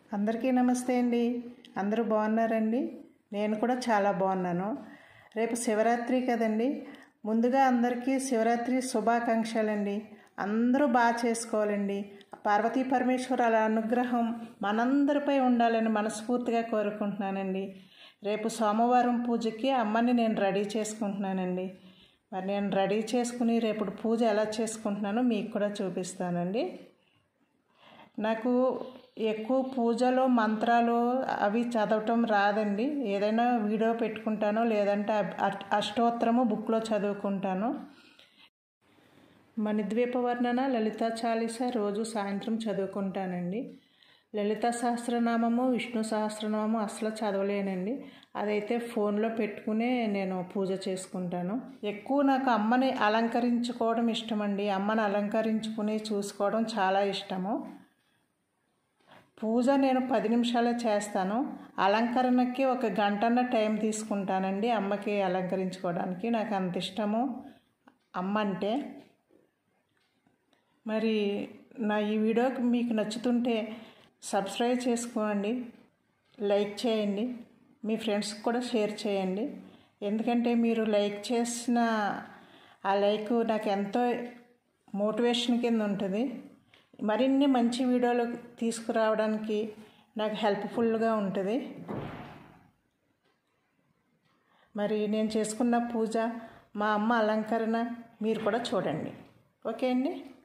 అందరికీ నమస్తే అండి అందరూ బాగున్నారండి నేను కూడా చాలా బాగున్నాను రేపు శివరాత్రి కదండి ముందుగా అందరికీ శివరాత్రి శుభాకాంక్షలండి అందరూ బాగా చేసుకోవాలండి పార్వతీ పరమేశ్వరాల అనుగ్రహం మనందరిపై ఉండాలని మనస్ఫూర్తిగా కోరుకుంటున్నానండి రేపు సోమవారం పూజకి అమ్మని నేను రెడీ చేసుకుంటున్నానండి మరి నేను రెడీ చేసుకుని రేపు పూజ ఎలా చేసుకుంటున్నానో మీకు కూడా చూపిస్తానండి నాకు ఎక్కువ పూజలో మంత్రాలు అవి చదవటం రాదండి ఏదైనా వీడియో పెట్టుకుంటాను లేదంటే అ- అష్టోత్తరము బుక్లో చదువుకుంటాను మణిద్వీప వర్ణన లలిత చాలీస రోజు సాయంత్రం చదువుకుంటానండి లలిత సహస్రనామము విష్ణు సహస్రనామము అసలు చదవలేనండి అదైతే ఫోన్లో పెట్టుకునే నేను పూజ చేసుకుంటాను ఎక్కువ నాకు అమ్మని అలంకరించుకోవడం ఇష్టమండి అమ్మని అలంకరించుకుని చూసుకోవడం చాలా ఇష్టము పూజ నేను పది నిమిషాలే చేస్తాను అలంకరణకి ఒక గంటన్న టైం తీసుకుంటానండి అమ్మకి అలంకరించుకోవడానికి నాకు అంత ఇష్టము అమ్మ అంటే మరి నా ఈ వీడియోకి మీకు నచ్చుతుంటే సబ్స్క్రైబ్ చేసుకోండి లైక్ చేయండి మీ ఫ్రెండ్స్కి కూడా షేర్ చేయండి ఎందుకంటే మీరు లైక్ చేసిన ఆ లైక్ నాకు ఎంతో మోటివేషన్ కింద ఉంటుంది మరిన్ని మంచి వీడియోలు తీసుకురావడానికి నాకు హెల్ప్ఫుల్గా ఉంటుంది మరి నేను చేసుకున్న పూజ మా అమ్మ అలంకరణ మీరు కూడా చూడండి ఓకే అండి